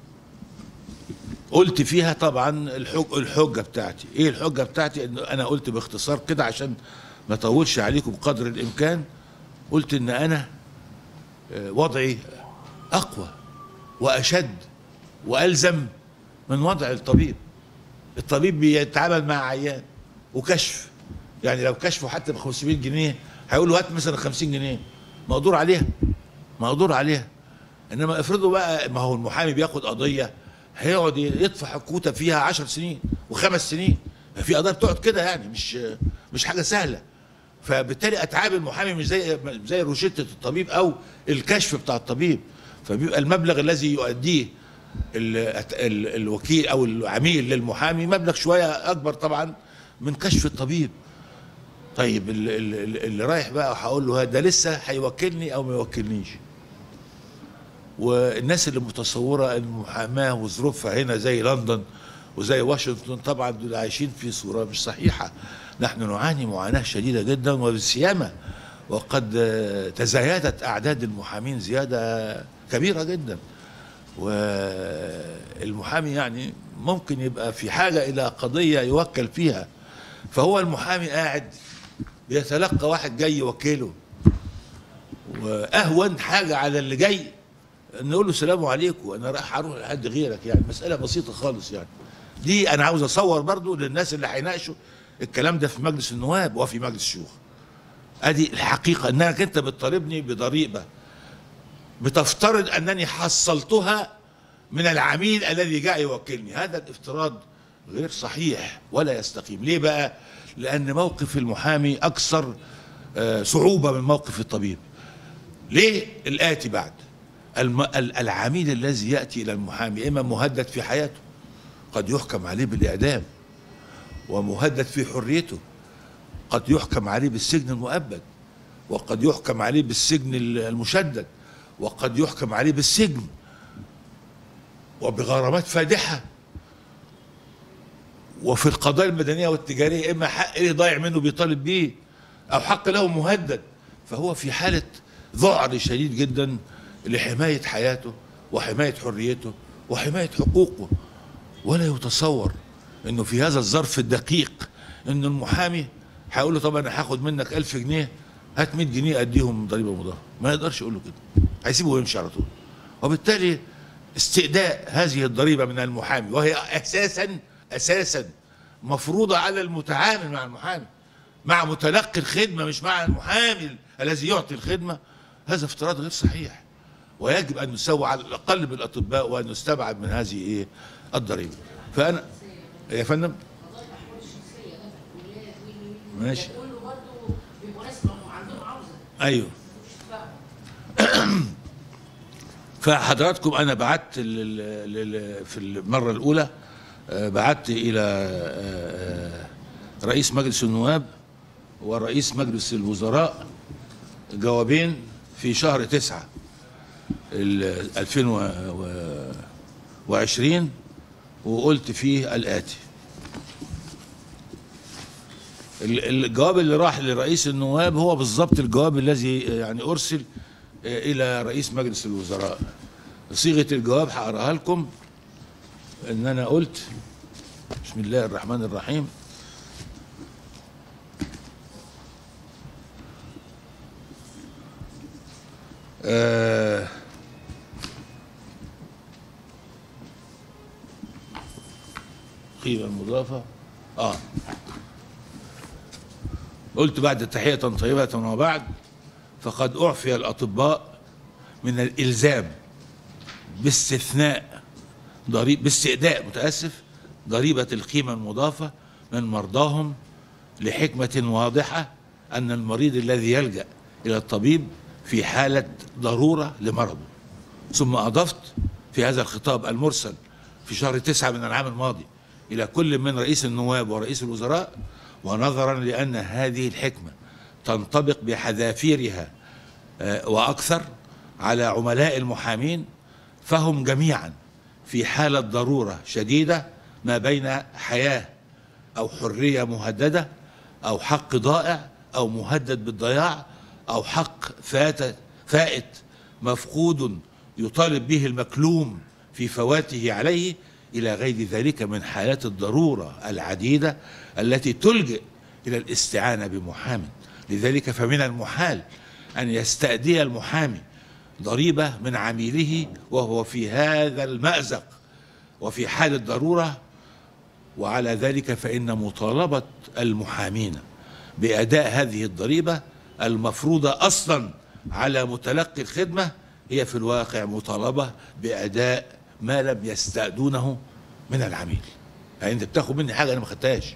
A: قلت فيها طبعا الحج الحجة بتاعتي ايه الحجة بتاعتي ان انا قلت باختصار كده عشان ما اطولش عليكم قدر الامكان قلت ان انا آه، وضعي اقوى واشد والزم من وضع الطبيب الطبيب بيتعامل مع عيان وكشف يعني لو كشفه حتى ب 500 جنيه هيقول له هات مثلا 50 جنيه مقدور عليها مقدور عليها انما افرضوا بقى ما هو المحامي بياخد قضيه هيقعد يدفع حكوته فيها 10 سنين وخمس سنين في قضايا بتقعد كده يعني مش مش حاجه سهله فبالتالي اتعاب المحامي مش زي زي روشته الطبيب او الكشف بتاع الطبيب فبيبقى المبلغ الذي يؤديه ال ال الوكيل او العميل للمحامي مبلغ شويه اكبر طبعا من كشف الطبيب طيب ال- ال- اللي رايح بقى هقول له ده لسه هيوكلني او ما يوكلنيش والناس اللي متصوره ان المحاماه وظروفها هنا زي لندن وزي واشنطن طبعا دول عايشين في صوره مش صحيحه نحن نعاني معاناه شديده جدا وبالسيامه وقد آه، تزايدت اعداد المحامين زياده كبيره جدا والمحامي يعني ممكن يبقى في حاجه الى قضيه يوكل فيها فهو المحامي قاعد بيتلقى واحد جاي يوكله واهون حاجه على اللي جاي نقول له السلام عليكم انا رايح اروح لحد غيرك يعني مساله بسيطه خالص يعني دي انا عاوز اصور برضو للناس اللي هيناقشوا الكلام ده في مجلس النواب وفي مجلس الشيوخ ادي الحقيقه انك انت بتطالبني بضريبه بتفترض انني حصلتها من العميل الذي جاء يوكلني هذا الافتراض غير صحيح ولا يستقيم ليه بقى لان موقف المحامي اكثر آه، صعوبه من موقف الطبيب ليه الاتي بعد الم... ال- العميل الذي ياتي الى المحامي اما مهدد في حياته قد يحكم عليه بالاعدام ومهدد في حريته قد يحكم عليه بالسجن المؤبد وقد يحكم عليه بالسجن المشدد وقد يحكم عليه بالسجن وبغرامات فادحه وفي القضايا المدنيه والتجاريه اما حق ايه ضايع منه بيطالب بيه او حق له مهدد فهو في حاله ذعر شديد جدا لحمايه حياته وحمايه حريته وحمايه حقوقه ولا يتصور انه في هذا الظرف الدقيق ان المحامي هيقول له طب انا هاخد منك 1000 جنيه هات 100 جنيه اديهم ضريبه مضافه ما يقدرش يقول له كده هيسيبه ويمشي على طول وبالتالي استئداء هذه الضريبه من المحامي وهي اساسا اساسا مفروضه على المتعامل مع المحامي مع متلقي الخدمه مش مع المحامي الذي يعطي الخدمه هذا افتراض غير صحيح ويجب ان نسوي على الاقل بالاطباء وان نستبعد من هذه ايه الضريبه فانا يا فندم ماشي
C: كله برضه بيبقوا ناس ما عندهم عاوزه
A: ايوه
C: مش فاهم
A: فحضراتكم انا بعت لل- لل- في المره الاولى آه، بعت الى آه، آه، رئيس مجلس النواب ورئيس مجلس الوزراء جوابين في شهر تسعة ال- 2020 وقلت فيه الآتي ال- الجواب اللي راح لرئيس النواب هو بالضبط الجواب الذي يعني أرسل إلى رئيس مجلس الوزراء صيغة الجواب هقراها لكم إن أنا قلت بسم الله الرحمن الرحيم آه قيمة المضافة اه قلت بعد تحية طيبة وبعد فقد أعفي الأطباء من الإلزام باستثناء ضريب باستئداء متأسف ضريبة القيمة المضافة من مرضاهم لحكمة واضحة أن المريض الذي يلجأ إلى الطبيب في حالة ضرورة لمرضه ثم أضفت في هذا الخطاب المرسل في شهر تسعة من العام الماضي إلى كل من رئيس النواب ورئيس الوزراء ونظرا لأن هذه الحكمة تنطبق بحذافيرها آه، وأكثر على عملاء المحامين فهم جميعا في حالة ضرورة شديدة ما بين حياة أو حرية مهددة أو حق ضائع أو مهدد بالضياع أو حق فات فائت مفقود يطالب به المكلوم في فواته عليه إلى غير ذلك من حالات الضرورة العديدة التي تلجئ إلى الاستعانة بمحامٍ لذلك فمن المحال أن يستأدي المحامي ضريبة من عميله وهو في هذا المأزق وفي حال الضرورة وعلى ذلك فإن مطالبة المحامين بأداء هذه الضريبة المفروضة أصلا على متلقي الخدمة هي في الواقع مطالبة بأداء ما لم يستأدونه من العميل يعني أنت بتاخد مني حاجة أنا ما خدتهاش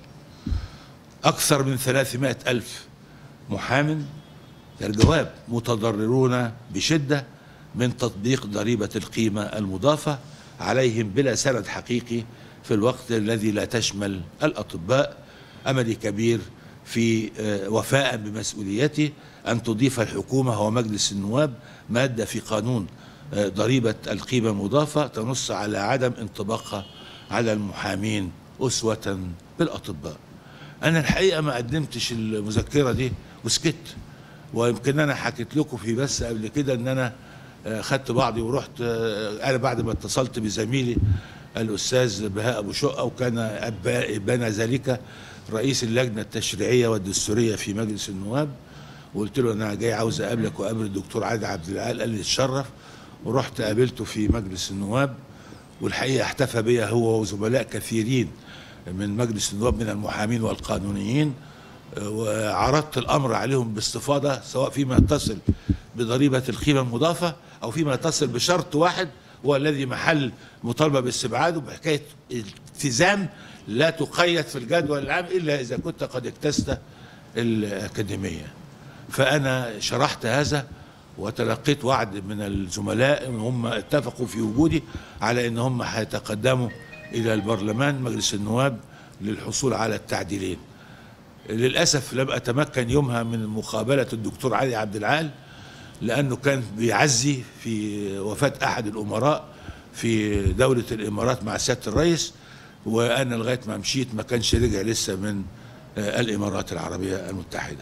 A: أكثر من 300 ألف محام الجواب متضررون بشدة من تطبيق ضريبة القيمة المضافة عليهم بلا سند حقيقي في الوقت الذي لا تشمل الأطباء أملي كبير في آه، وفاء بمسؤوليته أن تضيف الحكومة ومجلس النواب مادة في قانون آه، ضريبة القيمة المضافة تنص على عدم انطباقها على المحامين أسوة بالأطباء أنا الحقيقة ما قدمتش المذكرة دي وسكت ويمكن أنا حكيت لكم في بس قبل كده إن أنا آه، خدت بعضي ورحت آه، أنا بعد ما اتصلت بزميلي الأستاذ بهاء أبو شقة وكان أب- أبان ذلك رئيس اللجنة التشريعية والدستورية في مجلس النواب وقلت له أنا جاي عاوز أقابلك وأقابل الدكتور عادل عبد العال قال لي اتشرف ورحت قابلته في مجلس النواب والحقيقة احتفى بي هو وزملاء كثيرين من مجلس النواب من المحامين والقانونيين آه، وعرضت الأمر عليهم باستفاضة سواء فيما يتصل بضريبة القيمة المضافة أو فيما يتصل بشرط واحد هو الذي محل مطالبة باستبعاده بحكاية التزام لا تقيد في الجدول العام إلا إذا كنت قد اجتزت الأكاديمية فأنا شرحت هذا وتلقيت وعد من الزملاء ان هم اتفقوا في وجودي على ان هم هيتقدموا الى البرلمان مجلس النواب للحصول على التعديلين للاسف لم اتمكن يومها من مقابله الدكتور علي عبد العال لانه كان بيعزي في وفاه احد الامراء في دوله الامارات مع سياده الرئيس وانا لغايه ما مشيت ما كانش رجع لسه من آه، الامارات العربيه المتحده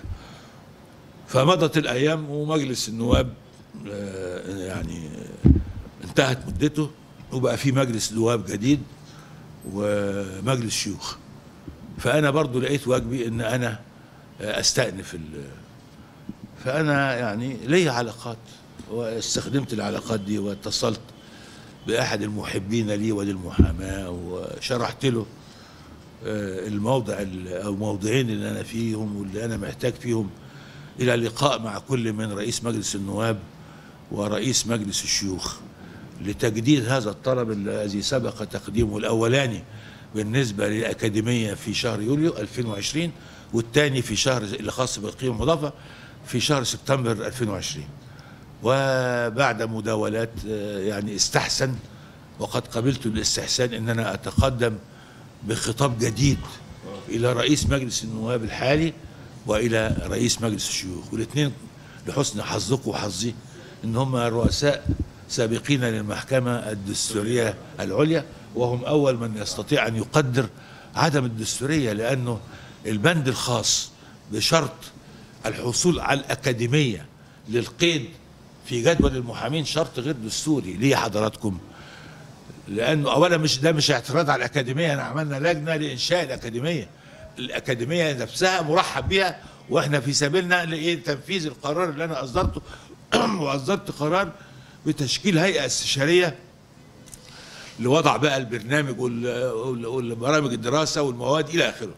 A: فمضت الايام ومجلس النواب آه، يعني آه، انتهت مدته وبقى في مجلس نواب جديد ومجلس شيوخ فانا برضو لقيت واجبي ان انا آه، استأنف ال فانا يعني لي علاقات واستخدمت العلاقات دي واتصلت باحد المحبين لي وللمحاماه وشرحت له آه، الموضع ال- او موضعين اللي انا فيهم واللي انا محتاج فيهم الى لقاء مع كل من رئيس مجلس النواب ورئيس مجلس الشيوخ لتجديد هذا الطلب الذي سبق تقديمه الاولاني بالنسبه للاكاديميه في شهر يوليو 2020 والتاني في شهر اللي خاص بالقيمه المضافه في شهر سبتمبر 2020 وبعد مداولات آه، يعني استحسن وقد قبلت الاستحسان ان انا اتقدم بخطاب جديد الى رئيس مجلس النواب الحالي والى رئيس مجلس الشيوخ والاثنين لحسن حظكم وحظي ان هم رؤساء سابقين للمحكمه الدستوريه العليا وهم اول من يستطيع ان يقدر عدم الدستوريه لانه البند الخاص بشرط الحصول على الاكاديميه للقيد في جدول المحامين شرط غير دستوري ليه حضراتكم لانه اولا مش ده مش اعتراض على الاكاديميه احنا عملنا لجنه لانشاء الاكاديميه الاكاديميه نفسها مرحب بها واحنا في سبيلنا لايه تنفيذ القرار اللي انا اصدرته واصدرت قرار بتشكيل هيئه استشاريه لوضع بقى البرنامج وال- وال- والبرامج الدراسه والمواد الى اخره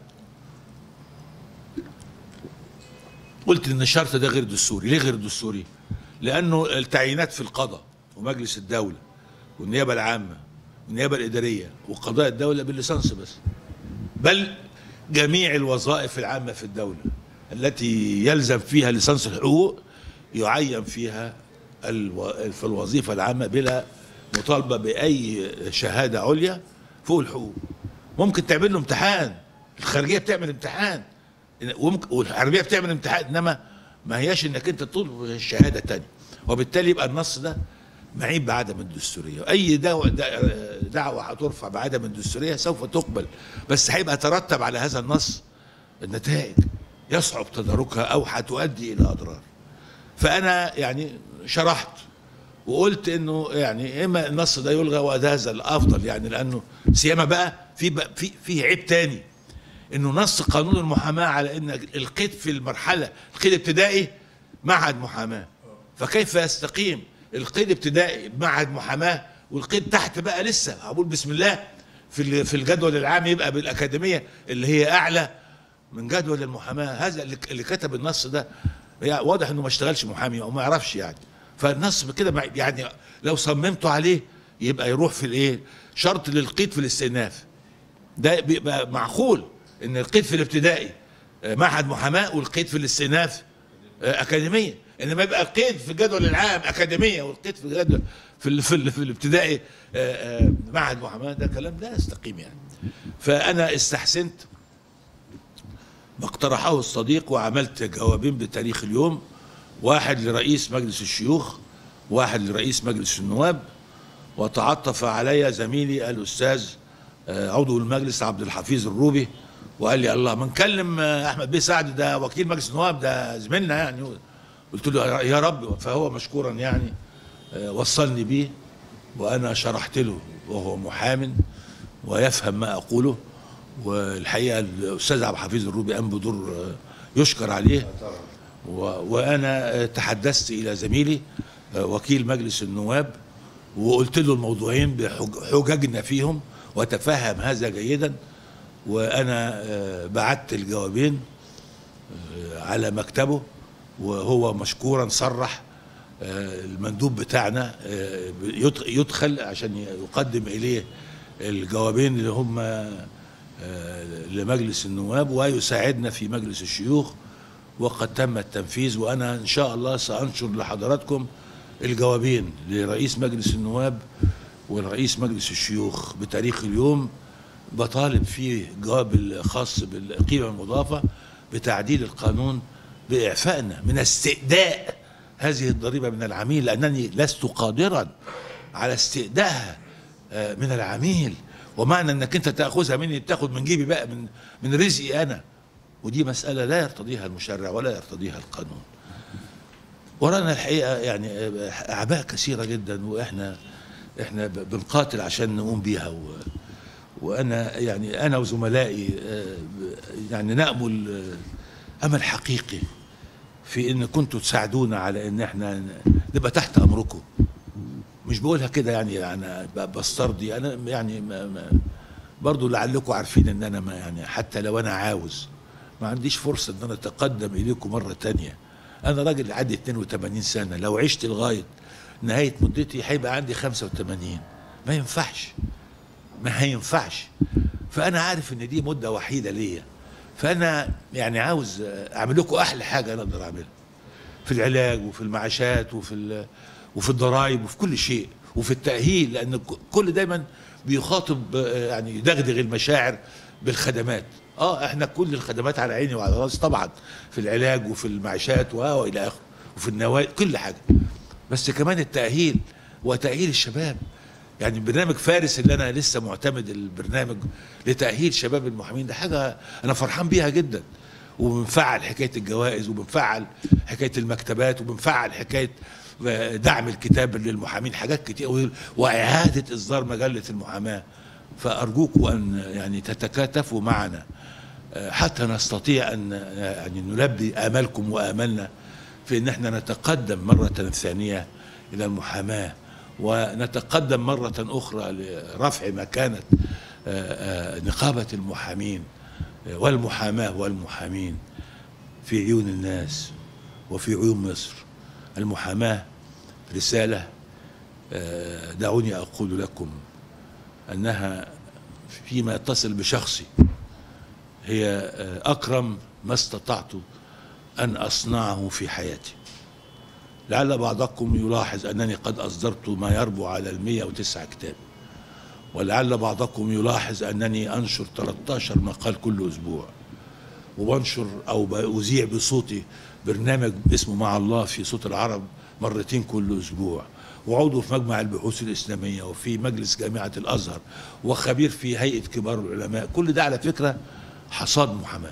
A: قلت ان الشرط ده غير دستوري ليه غير دستوري لانه التعيينات في القضاء ومجلس الدوله والنيابه العامه والنيابه الاداريه وقضاء الدوله بالليسانس بس بل جميع الوظائف العامه في الدوله التي يلزم فيها ليسانس الحقوق يعين فيها الو... في الوظيفه العامه بلا مطالبه باي شهاده عليا فوق الحقوق ممكن تعمل له امتحان الخارجيه بتعمل امتحان وممكن والحربيه بتعمل امتحان انما ما هياش انك انت تطلب الشهاده تاني وبالتالي يبقى النص ده معيب بعدم الدستوريه اي دعوه دعوه هترفع بعدم الدستوريه سوف تقبل بس هيبقى ترتب على هذا النص النتائج يصعب تداركها او هتؤدي الى اضرار فانا يعني شرحت وقلت انه يعني اما النص ده يلغى وده هذا الافضل يعني لانه سيما بقى في بقى في في عيب تاني انه نص قانون المحاماه على ان القيد في المرحله القيد ابتدائي معهد محاماه فكيف يستقيم القيد ابتدائي معهد محاماه والقيد تحت بقى لسه هقول بسم الله في ال- في الجدول العام يبقى بالاكاديميه اللي هي اعلى من جدول المحاماه هذا اللي اللي كتب النص ده يعني واضح انه ما اشتغلش محامي او ما يعرفش يعني فالنص كده مع- يعني لو صممته عليه يبقى يروح في الايه شرط للقيد في الاستئناف ده بيبقى معقول ان القيد في الابتدائي آه، معهد محاماه والقيد في الاستئناف آه، اكاديميه انما يبقى القيد في الجدول العام اكاديميه والقيد في الجدول في ال- في, ال- في الابتدائي آه، آه، معهد محاماه ده كلام لا يستقيم يعني فانا استحسنت ما اقترحه الصديق وعملت جوابين بتاريخ اليوم واحد لرئيس مجلس الشيوخ واحد لرئيس مجلس النواب وتعطف علي زميلي الاستاذ آه، عضو المجلس عبد الحفيظ الروبي وقال لي الله ما نكلم آه، احمد بيه سعد ده وكيل مجلس النواب ده زميلنا يعني قلت له يا رب فهو مشكورا يعني آه، وصلني بيه وانا شرحت له وهو محام ويفهم ما اقوله والحقيقه الاستاذ عبد الحفيظ الروبي قام بدور آه، يشكر عليه و- وانا آه، تحدثت الى زميلي آه، وكيل مجلس النواب وقلت له الموضوعين بحججنا فيهم وتفهم هذا جيدا وانا آه، بعت الجوابين آه، على مكتبه وهو مشكورا صرح آه، المندوب بتاعنا آه، يدخ- يدخل عشان يقدم اليه الجوابين اللي هم آه، لمجلس النواب ويساعدنا في مجلس الشيوخ وقد تم التنفيذ وانا ان شاء الله سانشر لحضراتكم الجوابين لرئيس مجلس النواب ورئيس مجلس الشيوخ بتاريخ اليوم بطالب فيه جواب الخاص بالقيمه المضافه بتعديل القانون باعفائنا من استئداء هذه الضريبه من العميل لانني لست قادرا على استئدائها آه، من العميل ومعنى انك انت تاخذها مني تاخذ من جيبي بقى من من رزقي انا ودي مساله لا يرتضيها المشرع ولا يرتضيها القانون ورانا الحقيقه يعني آه، اعباء كثيره جدا واحنا احنا ب- بنقاتل عشان نقوم بيها و وانا يعني انا وزملائي آه، ب- يعني نامل آه، امل حقيقي في ان كنتوا تساعدونا على ان احنا ن- نبقى تحت امركم مش بقولها كده يعني انا ب- بسترضي انا يعني ما ما برضو لعلكم عارفين ان انا ما يعني حتى لو انا عاوز ما عنديش فرصه ان انا اتقدم اليكم مره تانية انا راجل عندي 82 سنه لو عشت لغايه نهايه مدتي هيبقى عندي 85 ما ينفعش ما هينفعش فانا عارف ان دي مده وحيده ليا فانا يعني عاوز اعمل لكم احلى حاجه انا اقدر اعملها في العلاج وفي المعاشات وفي ال- وفي الضرائب وفي كل شيء وفي التاهيل لان ك- كل دايما بيخاطب آه، يعني يدغدغ المشاعر بالخدمات اه احنا كل الخدمات على عيني وعلى راسي طبعا في العلاج وفي المعاشات و- والى اخره وفي النوايا كل حاجه بس كمان التاهيل وتاهيل الشباب يعني برنامج فارس اللي انا لسه معتمد البرنامج لتاهيل شباب المحامين ده حاجه انا فرحان بيها جدا وبنفعل حكايه الجوائز وبنفعل حكايه المكتبات وبنفعل حكايه دعم الكتاب للمحامين حاجات كتير واعاده اصدار مجله المحاماه فارجوكم ان يعني تتكاتفوا معنا آه، حتى نستطيع ان يعني نلبي امالكم واملنا في ان احنا نتقدم مره ثانيه الى المحاماه ونتقدم مره اخرى لرفع مكانه آه، آه، نقابه المحامين آه، والمحاماه والمحامين في عيون الناس وفي عيون مصر المحاماه رساله آه، دعوني اقول لكم انها فيما يتصل بشخصي هي آه، اكرم ما استطعت ان اصنعه في حياتي لعل بعضكم يلاحظ انني قد اصدرت ما يربو على المية وتسعة كتاب ولعل بعضكم يلاحظ انني انشر 13 مقال كل اسبوع وبنشر او بذيع بصوتي برنامج اسمه مع الله في صوت العرب مرتين كل اسبوع وعضو في مجمع البحوث الاسلاميه وفي مجلس جامعه الازهر وخبير في هيئه كبار العلماء كل ده على فكره حصاد محاماه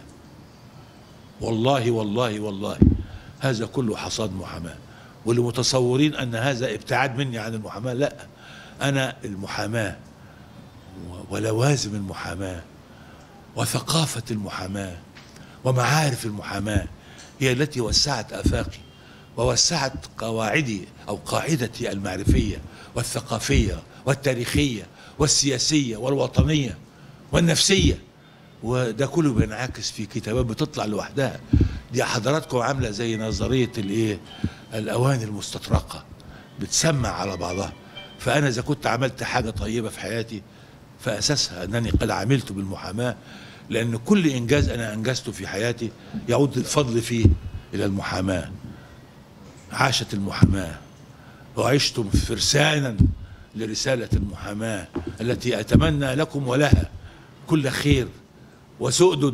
A: والله والله والله هذا كله حصاد محاماه واللي متصورين ان هذا ابتعاد مني عن المحاماه لا انا المحاماه و- ولوازم المحاماه وثقافه المحاماه ومعارف المحاماه هي التي وسعت افاقي ووسعت قواعدي او قاعدتي المعرفيه والثقافيه والتاريخيه والسياسيه والوطنيه والنفسيه وده كله بينعكس في كتابات بتطلع لوحدها دي حضراتكم عامله زي نظريه الايه الاواني المستطرقه بتسمع على بعضها فانا اذا كنت عملت حاجه طيبه في حياتي فاساسها انني قد عملت بالمحاماه لان كل انجاز انا انجزته في حياتي يعود الفضل فيه الى المحاماه عاشت المحاماه وعشتم فرسانا لرساله المحاماه التي اتمنى لكم ولها كل خير وسؤدد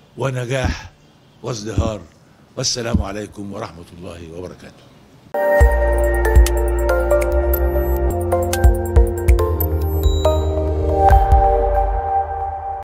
A: ونجاح وازدهار والسلام عليكم ورحمه الله وبركاته